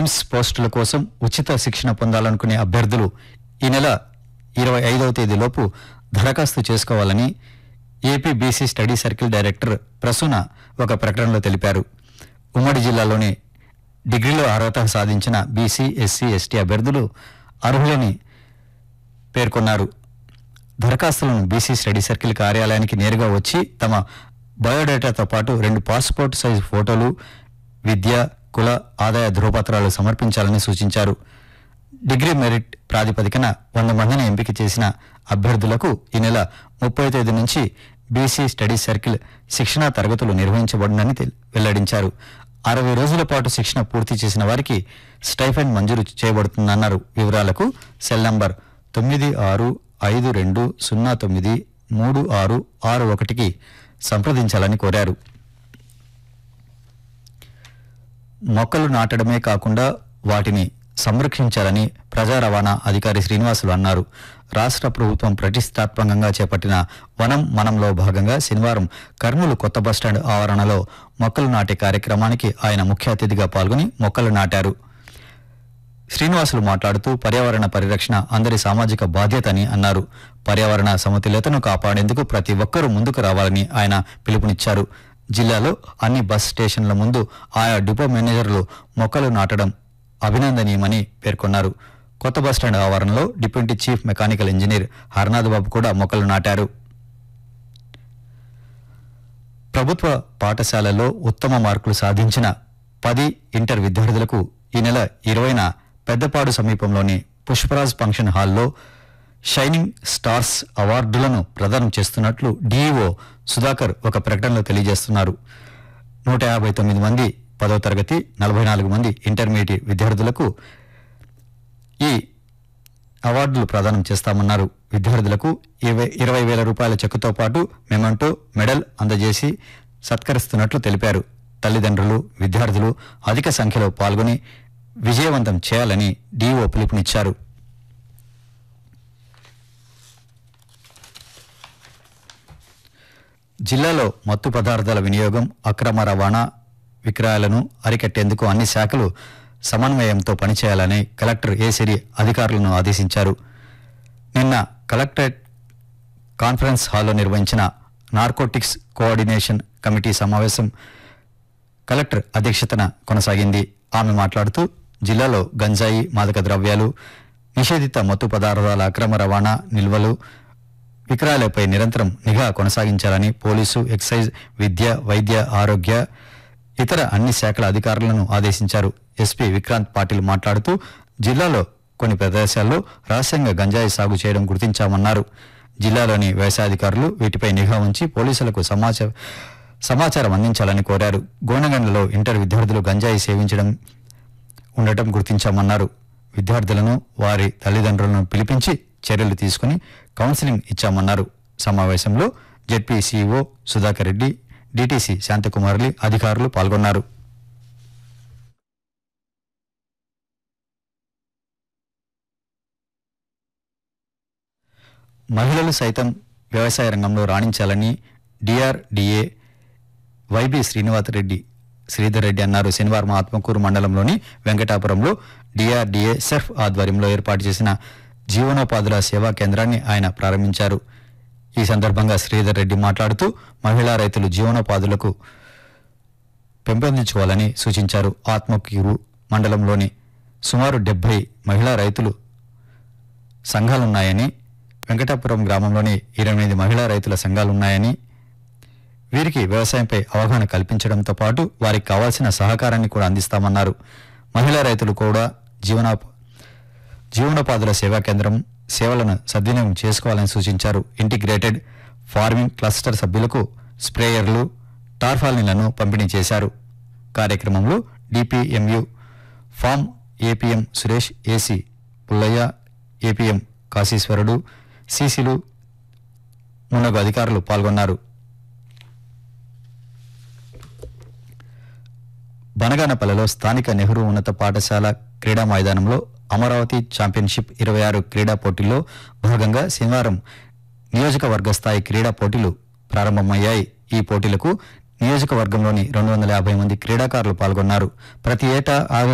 నిమ్స్ పోస్టుల కోసం ఉచిత శిక్షణ పొందాలనుకునే అభ్యర్థులు ఈ నెల ఇరవై ఐదవ తేదీలోపు దరఖాస్తు చేసుకోవాలని AP BC study circle director Prasuna ఒక ప్రకటనలో తెలిపారు ఉమ్మడి జిల్లాలోని డిగ్రీలో అర్హత సాధించిన బీసీ ఎస్సీ ఎస్టీ అభ్యర్థులు అర్హులని పేర్కొన్నారు దరఖాస్తులను బీసీ స్టడీ సర్కిల్ కార్యాలయానికి నేరుగా వచ్చి తమ బయోడేటాతో పాటు రెండు పాస్పోర్ట్ సైజు ఫోటోలు విద్య కుల ఆదాయ ధృవపత్రాలు సమర్పించాలని సూచించారు డిగ్రీ మెరిట్ ప్రాతిపదికన వంద మందిని ఎంపిక చేసిన అభ్యర్థులకు ఈ నెల ముప్పై తేదీ నుంచి బీసీ స్టడీ సర్కిల్ శిక్షణా తరగతులు నిర్వహించబడునని తెల్- వెల్లడించారు అరవై రోజుల పాటు శిక్షణ పూర్తి చేసిన వారికి స్టైఫండ్ మంజూరు చేయబడుతుందన్నారు వివరాలకు సెల్ నంబర్ తొమ్మిది ఆరు ఐదు రెండు సున్నా తొమ్మిది మూడు ఆరు ఆరు ఒకటికి సంప్రదించాలని కోరారు మొక్కలు నాటడమే కాకుండా వాటిని సంరక్షించాలని ప్రజా రవాణా అధికారి శ్రీనివాసులు అన్నారు రాష్ట్ర ప్రభుత్వం ప్రతిష్టాత్మకంగా చేపట్టిన వనం మనంలో భాగంగా శనివారం కర్నూలు కొత్త బస్టాండ్ ఆవరణలో మొక్కలు నాటే కార్యక్రమానికి ఆయన ముఖ్య అతిథిగా పాల్గొని మొక్కలు నాటారు శ్రీనివాసులు మాట్లాడుతూ పర్యావరణ పరిరక్షణ అందరి సామాజిక బాధ్యత అని అన్నారు పర్యావరణ సమతుల్యతను కాపాడేందుకు ప్రతి ఒక్కరూ ముందుకు రావాలని ఆయన పిలుపునిచ్చారు జిల్లాలో అన్ని బస్ స్టేషన్ల ముందు ఆయా డిపో మేనేజర్లు మొక్కలు నాటడం అభినందనీయమని పేర్కొన్నారు కొత్త బస్టాండ్ ఆవరణలో deputy chief mechanical engineer Harnath Babu కూడా మొక్కలు నాటారు ప్రభుత్వ పాఠశాలల్లో ఉత్తమ మార్కులు సాధించిన పది ఇంటర్ విద్యార్థులకు ఈ నెల ఇరవైన పెద్దపాడు సమీపంలోని పుష్పరాజ్ ఫంక్షన్ హాల్లో షైనింగ్ స్టార్స్ అవార్డులను ప్రదానం చేస్తున్నట్లు డీఈఓ సుధాకర్ ఒక ప్రకటనలో తెలియజేస్తున్నారు నూట యాభై తొమ్మిది మంది పదో తరగతి నలభై నాలుగు మంది ఇంటర్మీడియట్ విద్యార్థులకు ఈ అవార్డులు ప్రదానం చేస్తామన్నారు విద్యార్థులకు ఇరవై ఇరవై వేల రూపాయల చెక్కుతో పాటు మెమంటో మెడల్ అందజేసి సత్కరిస్తున్నట్లు తెలిపారు తల్లిదండ్రులు విద్యార్థులు అధిక సంఖ్యలో పాల్గొని విజయవంతం చేయాలని డీఓ పిలుపునిచ్చారు జిల్లాలో మత్తు పదార్థాల వినియోగం అక్రమ రవాణా విక్రయాలను అరికట్టేందుకు అన్ని శాఖలు సమన్వయంతో పనిచేయాలని కలెక్టర్ ఏసిరి అధికారులను ఆదేశించారు నిన్న కలెక్టరేట్ కాన్ఫరెన్స్ హాల్లో నిర్వహించిన నార్కోటిక్స్ కోఆర్డినేషన్ కమిటీ సమావేశం కలెక్టర్ అధ్యక్షతన కొనసాగింది ఆమె మాట్లాడుతూ జిల్లాలో గంజాయి మాదక ద్రవ్యాలు నిషేధిత మత్తు పదార్థాల అక్రమ రవాణా నిల్వలు విక్రయాలపై నిరంతరం నిఘా కొనసాగించాలని పోలీసు ఎక్సైజ్ విద్య వైద్య ఆరోగ్య ఇతర అన్ని శాఖల అధికారులను ఆదేశించారు ఎస్పీ విక్రాంత్ పాటిల్ మాట్లాడుతూ జిల్లాలో కొన్ని ప్రదేశాల్లో రహస్యంగా గంజాయి సాగు చేయడం గుర్తించామన్నారు జిల్లాలోని వ్యవసాయాధికారులు వీటిపై నిఘా ఉంచి పోలీసులకు సమాచారం సమాచారం అందించాలని కోరారు గోనగండ్లలో ఇంటర్ విద్యార్థులు గంజాయి సేవించడం ఉండటం గుర్తించామన్నారు విద్యార్థులను వారి తల్లిదండ్రులను పిలిపించి చర్యలు తీసుకుని కౌన్సిలింగ్ ఇచ్చామన్నారు సమావేశంలో ZP CEO Sudhakar Reddy DTC శాంతకుమార్లి అధికారులు పాల్గొన్నారు మహిళలు సైతం వ్యవసాయ రంగంలో రాణించాలని డిఆర్డిఏ వైబి శ్రీనివాసరెడ్డి శ్రీధర్ రెడ్డి అన్నారు శనివారం ఆత్మకూరు మండలంలోని వెంకటాపురంలో డిఆర్డిఏ సెర్ఫ్ ఆధ్వర్యంలో ఏర్పాటు చేసిన జీవనోపాధుల సేవా కేంద్రాన్ని ఆయన ప్రారంభించారు ఈ సందర్భంగా శ్రీధర్ రెడ్డి మాట్లాడుతూ మహిళా రైతులు జీవనోపాధులకు పెంపొందించుకోవాలని సూచించారు ఆత్మకూరు మండలంలోని సుమారు డెబ్బై మహిళా రైతులు సంఘాలున్నాయని వెంకటాపురం గ్రామంలోని ఇరవై ఎనిమిది మహిళా రైతుల సంఘాలున్నాయని వీరికి వ్యవసాయంపై అవగాహన కల్పించడంతో పాటు వారికి కావాల్సిన సహకారాన్ని కూడా అందిస్తామన్నారు మహిళా రైతులు కూడా జీవనోప జీవనోపాధుల సేవా కేంద్రం సేవలను సద్వినియోగం చేసుకోవాలని సూచించారు ఇంటిగ్రేటెడ్ ఫార్మింగ్ క్లస్టర్ సభ్యులకు స్ప్రేయర్లు టార్ఫాలిన్లను పంపిణీ చేశారు కార్యక్రమంలో డిపిఎంయు ఫామ్ APM Suresh AC Pullaiah APM Kasiswarudu సీసీలు మున్నగు అధికారులు పాల్గొన్నారు బనగానపల్లిలో స్థానిక నెహ్రూ ఉన్నత పాఠశాల క్రీడా మైదానంలో అమరావతి ఛాంపియన్షిప్ ఇరవై ఆరు క్రీడా పోటీల్లో భాగంగా శనివారం నియోజకవర్గ స్థాయి క్రీడా పోటీలు ప్రారంభమయ్యాయి ఈ పోటీలకు నియోజకవర్గంలోని రెండు వందల యాభై మంది క్రీడాకారులు పాల్గొన్నారు ప్రతి ఏటా ఆగస్టు